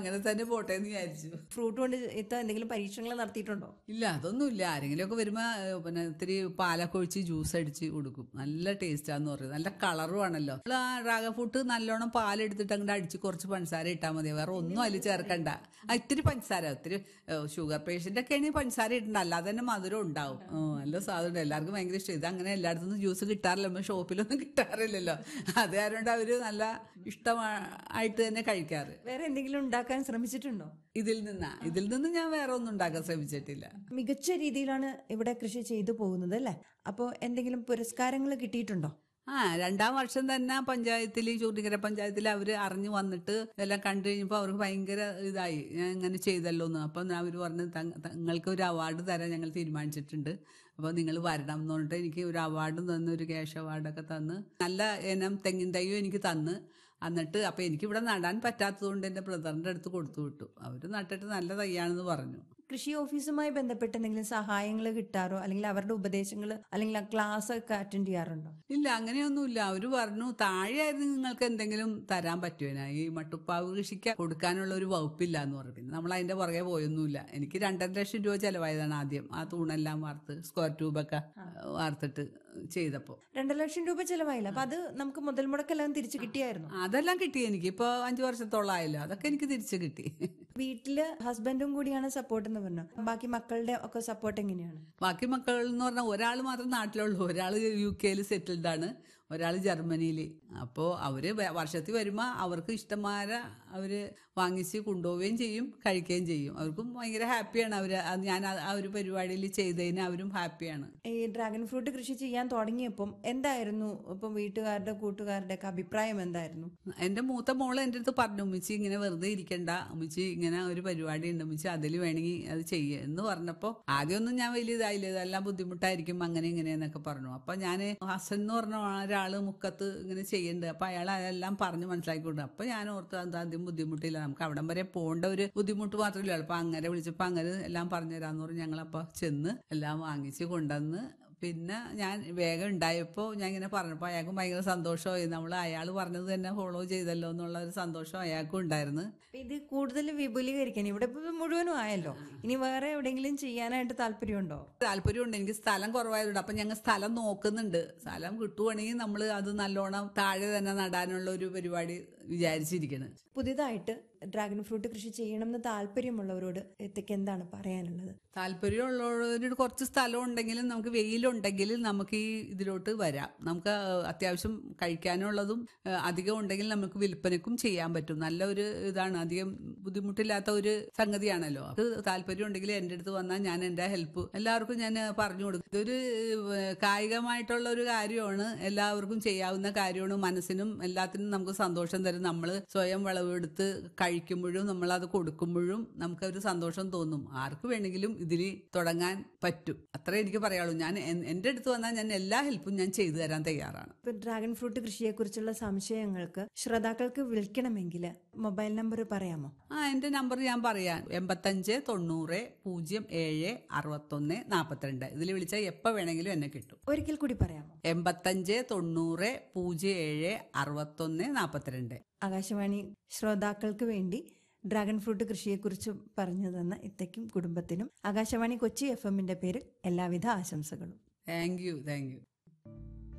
അങ്ങനെ തന്നെ പോട്ടെ എന്ന് വിചാരിച്ചു ഫ്രൂട്ട് കൊണ്ട് ഇത്ത എന്തെങ്കിലും പരീക്ഷണങ്ങൾ നടത്തിയിട്ടുണ്ടോ ഇല്ല അതൊന്നുമില്ല ആരെങ്കിലുമൊക്കെ വരുമ്പോ ഏഹ്, പിന്നെ ഇത്തിരി പാലൊക്കെ ഒഴിച്ച് ജ്യൂസ് അടിച്ച് കൊടുക്കും നല്ല ടേസ്റ്റാന്ന് പറയും നല്ല കളറും ആണല്ലോ ആ ഡ്രാഗൺ ഫ്രൂട്ട് നല്ലോണം പാലെടുത്തിട്ട് അങ്ങോട്ട് അടിച്ച് കുറച്ച് പഞ്ചസാര ഇട്ടാൽ മതി വേറെ ഒന്നും അതിൽ ചേർക്കണ്ട ആ, ഇത്തിരി പഞ്ചസാര ഒത്തിരി ഷുഗർ പേഷ്യന്റ് ഒക്കെ ആണെങ്കിൽ പഞ്ചസാര ഇട്ടുണ്ട് അല്ലാതെ തന്നെ മധുരം ഉണ്ടാവും ആ, നല്ല സാധനം എല്ലാവർക്കും ഭയങ്കര ഇഷ്ടം ഇത് അങ്ങനെ എല്ലായിടത്തും ജ്യൂസ് കിട്ടാറില്ല നമ്മൾ ഷോപ്പിലൊന്നും കിട്ടാറില്ലല്ലോ അത് കാരണം കൊണ്ട് അവര് നല്ല ഇഷ്ടമായിട്ട് തന്നെ കഴിക്കാറ് വേറെ എന്തെങ്കിലും ഉണ്ടാക്കാൻ ശ്രമിച്ചിട്ടുണ്ടോ ഇതിൽ നിന്നാ ഇതിൽ നിന്ന് ഞാൻ വേറെ ഒന്നും ഉണ്ടാക്കാൻ ശ്രമിച്ചിട്ടില്ല മികച്ച രീതിയിലാണ് ഇവിടെ കൃഷി ചെയ്തു പോകുന്നത് അല്ലേ അപ്പോൾ എന്തെങ്കിലും പുരസ്കാരങ്ങൾ കിട്ടിയിട്ടുണ്ടോ ആ രണ്ടാം വർഷം തന്നെ പഞ്ചായത്തിൽ ചൂർണിക്കര പഞ്ചായത്തിൽ അവർ അറിഞ്ഞു വന്നിട്ട് ഇതെല്ലാം കണ്ടു കഴിഞ്ഞപ്പോൾ അവർക്ക് ഭയങ്കര ഇതായി ഞാൻ ഇങ്ങനെ ചെയ്തല്ലോ എന്ന് അപ്പം അവർ പറഞ്ഞ് "തങ്ങ- തങ്ങൾക്ക് ഒരു അവാർഡ് തരാൻ ഞങ്ങൾ തീരുമാനിച്ചിട്ടുണ്ട് അപ്പോൾ നിങ്ങൾ വരണം എന്ന് പറഞ്ഞിട്ട് എനിക്ക് ഒരു അവാർഡ് തന്ന് ഒരു ക്യാഷ് അവാർഡൊക്കെ തന്ന് നല്ല ഇനം തെങ്ങിൻ തൈയും എനിക്ക് തന്ന് എന്നിട്ട് അപ്പം എനിക്കിവിടെ നടാൻ പറ്റാത്തതുകൊണ്ട് എൻ്റെ ബ്രദറിൻ്റെ അടുത്ത് കൊടുത്തു വിട്ടു അവർ നട്ടിട്ട് നല്ല തൈയാണെന്ന് പറഞ്ഞു കൃഷി ഓഫീസുമായി ബന്ധപ്പെട്ട് എന്തെങ്കിലും സഹായങ്ങൾ കിട്ടാറോ അല്ലെങ്കിൽ അവരുടെ ഉപദേശങ്ങൾ അല്ലെങ്കിൽ ക്ലാസ് ഒക്കെ അറ്റൻഡ് ചെയ്യാറുണ്ടോ ഇല്ല അങ്ങനെയൊന്നുമില്ല അവര് പറഞ്ഞു താഴെയായിരുന്നു നിങ്ങൾക്ക് എന്തെങ്കിലും തരാൻ പറ്റുമോ ഈ മട്ടുപ്പാവ് കൃഷിക്ക് കൊടുക്കാനുള്ള ഒരു വകുപ്പില്ല എന്ന് പറഞ്ഞു പിന്നെ നമ്മൾ അതിന്റെ പുറകെ പോയൊന്നുമില്ല എനിക്ക് രണ്ടര ലക്ഷം രൂപ ചെലവായതാണ് ആദ്യം ആ തൂണെല്ലാം വാർത്ത് സ്ക്വയർ ട്യൂബൊക്കെ വാർത്തിട്ട് ചെയ്തപ്പോ രണ്ടര ലക്ഷം രൂപ ചെലവായില്ല അപ്പൊ അത് നമുക്ക് മുതൽ മുടക്കെല്ലാം തിരിച്ചു കിട്ടിയായിരുന്നു അതെല്ലാം കിട്ടി എനിക്ക് ഇപ്പൊ അഞ്ചു വർഷത്തോളം ആയല്ലോ അതൊക്കെ എനിക്ക് തിരിച്ചു കിട്ടി വീട്ടില് ഹസ്ബൻഡും കൂടിയാണ് സപ്പോർട്ട് എന്ന് പറഞ്ഞു ബാക്കി മക്കളുടെ ഒക്കെ സപ്പോർട്ട് എങ്ങനെയാണ് ബാക്കി മക്കൾ എന്ന് പറഞ്ഞാൽ ഒരാൾ മാത്രം നാട്ടിലുള്ളൂ ഒരാൾ യു കെയിൽ സെറ്റിൽഡ് ആണ് ഒരാൾ ജർമ്മനിയിൽ അപ്പോൾ അവര് വ- വർഷത്തിൽ വരുമ്പോൾ അവർക്ക് ഇഷ്ടമാരെ അവര് വാങ്ങിച്ച് കൊണ്ടുപോവുകയും ചെയ്യും കഴിക്കുകയും ചെയ്യും അവർക്കും ഭയങ്കര ഹാപ്പിയാണ് അവര് അത് ഞാൻ ആ- ആ ഒരു പരിപാടിയിൽ ചെയ്തതിന് അവരും ഹാപ്പിയാണ് ഈ ഡ്രാഗൺ ഫ്രൂട്ട് കൃഷി ചെയ്യാൻ തുടങ്ങിയപ്പം എന്തായിരുന്നു ഇപ്പം വീട്ടുകാരുടെ കൂട്ടുകാരുടെ ഒക്കെ അഭിപ്രായം എന്തായിരുന്നു എന്റെ മൂത്ത മോള് എൻ്റെ അടുത്ത് പറഞ്ഞു ഉമ്മിച്ചി ഇങ്ങനെ വെറുതെ ഇരിക്കണ്ട ഉമ്മിച്ചി ഇങ്ങനെ ഒരു പരിപാടി ഉണ്ട് ഉമ്മിച്ചി അതിൽ വേണമെങ്കിൽ അത് ചെയ്യ എന്ന് പറഞ്ഞപ്പോൾ ആദ്യമൊന്നും ഞാൻ വലിയ ഇതായില്ല ഇതെല്ലാം ബുദ്ധിമുട്ടായിരിക്കും അങ്ങനെ ഇങ്ങനെ എന്നൊക്കെ പറഞ്ഞു അപ്പൊ ഞാൻ ഹസൻ എന്ന് പറഞ്ഞ ഒരാള് മുക്കത്ത് ഇങ്ങനെ ചെയ്യണ്ട് അപ്പൊ അയാൾ അതെല്ലാം പറഞ്ഞ് മനസ്സിലാക്കിക്കൊണ്ട് അപ്പൊ ഞാൻ ഓർത്ത് അത് ആദ്യം ബുദ്ധിമുട്ടില്ല നമുക്ക് അവിടം വരെ പോകേണ്ട ഒരു ബുദ്ധിമുട്ട് മാത്രമല്ല അപ്പൊ അങ്ങനെ വിളിച്ചപ്പോ അങ്ങനെ എല്ലാം പറഞ്ഞുതരാന്ന് പറഞ്ഞ് ഞങ്ങളപ്പോ ചെന്ന് എല്ലാം വാങ്ങിച്ച് കൊണ്ടുവന്ന് പിന്നെ ഞാൻ വേഗം ഉണ്ടായപ്പോ ഞാൻ ഇങ്ങനെ പറഞ്ഞപ്പോൾ അയാൾക്കും ഭയങ്കര സന്തോഷമായി നമ്മൾ അയാൾ പറഞ്ഞത് തന്നെ ഫോളോ ചെയ്തല്ലോ എന്നുള്ള ഒരു സന്തോഷം അയാൾക്കും ഉണ്ടായിരുന്നു അപ്പൊ ഇത് കൂടുതൽ വിപുലീകരിക്കാൻ ഇവിടെ ഇപ്പൊ മുഴുവനും ആയല്ലോ ഇനി വേറെ എവിടെയെങ്കിലും ചെയ്യാനായിട്ട് താല്പര്യമുണ്ടോ താല്പര്യമുണ്ട് എനിക്ക് സ്ഥലം കുറവായതുകൊണ്ട് അപ്പൊ ഞങ്ങൾ സ്ഥലം നോക്കുന്നുണ്ട് സ്ഥലം കിട്ടുവാണെങ്കിൽ നമ്മൾ അത് നല്ലോണം താഴെ തന്നെ നടാനുള്ള ഒരു പരിപാടി വിചാരിച്ചിരിക്കണം പുതിയതായിട്ട് ഡ്രാഗൺ ഫ്രൂട്ട് കൃഷി ചെയ്യണമെന്ന് താല്പര്യമുള്ളവരോട് എത്തിക്ക് എന്താണ് പറയാനുള്ളത് താല്പര്യമുള്ളവരോട് കുറച്ച് സ്ഥലം ഉണ്ടെങ്കിലും നമുക്ക് വെയിലുണ്ടെങ്കിൽ നമുക്ക് ഈ ഇതിലോട്ട് വരാം നമുക്ക് അത്യാവശ്യം കഴിക്കാനുള്ളതും ഏഹ്, അധികം ഉണ്ടെങ്കിൽ നമുക്ക് വിൽപ്പനക്കും ചെയ്യാൻ പറ്റും നല്ല ഒരു ഇതാണ് അധികം ബുദ്ധിമുട്ടില്ലാത്ത ഒരു സംഗതിയാണല്ലോ അത് താല്പര്യം ഉണ്ടെങ്കിൽ എൻ്റെ അടുത്ത് വന്നാൽ ഞാൻ എൻ്റെ ഹെൽപ്പ് എല്ലാവർക്കും ഞാൻ പറഞ്ഞു കൊടുക്കും ഇതൊരു ഏഹ്, കായികമായിട്ടുള്ള ഒരു കാര്യമാണ് എല്ലാവർക്കും ചെയ്യാവുന്ന കാര്യമാണ് മനസ്സിനും എല്ലാത്തിനും നമുക്ക് സന്തോഷം തരും നമ്മൾ സ്വയം വിളവെടുത്ത് കഴിക്കുമ്പോഴും നമ്മൾ അത് കൊടുക്കുമ്പോഴും നമുക്ക് ഒരു സന്തോഷം തോന്നും ആർക്ക് വേണമെങ്കിലും ഇതിൽ തുടങ്ങാൻ പറ്റും അത്രേ എനിക്ക് പറയാനുള്ളൂ ഞാൻ എൻ- എൻ്റെ അടുത്ത് വന്നാൽ ഞാൻ എല്ലാ ഹെൽപ്പും ഞാൻ ചെയ്തു തരാൻ തയ്യാറാണ് ഇപ്പൊ ഡ്രാഗൺ ഫ്രൂട്ട് കൃഷിയെക്കുറിച്ചുള്ള സംശയങ്ങൾക്ക് ശ്രോതാക്കൾക്ക് വിളിക്കണമെങ്കിൽ മൊബൈൽ നമ്പർ പറയാമോ ആ എൻ്റെ നമ്പർ ഞാൻ പറയാം എൺപത്തഞ്ച് തൊണ്ണൂറ് പൂജ്യം ഏഴ് അറുപത്തൊന്ന് നാൽപ്പത്തിരണ്ട് ഇതിൽ വിളിച്ചാൽ എപ്പോൾ വേണമെങ്കിലും എന്നെ കിട്ടും ഒരിക്കൽ കൂടി പറയാമോ എൺപത്തഞ്ച് തൊണ്ണൂറ് പൂജ്യം ഏഴ് അറുപത്തൊന്ന് നാൽപ്പത്തിരണ്ട് ആകാശവാണി ശ്രോതാക്കൾക്ക് വേണ്ടി ഡ്രാഗൺ ഫ്രൂട്ട് കൃഷിയെക്കുറിച്ച് പറഞ്ഞു തന്ന ഇത്തയ്ക്കും കുടുംബത്തിനും ആകാശവാണി കൊച്ചി എഫ് എമ്മിന്റെ പേരിൽ എല്ലാവിധ ആശംസകളും താങ്ക് യു താങ്ക് യു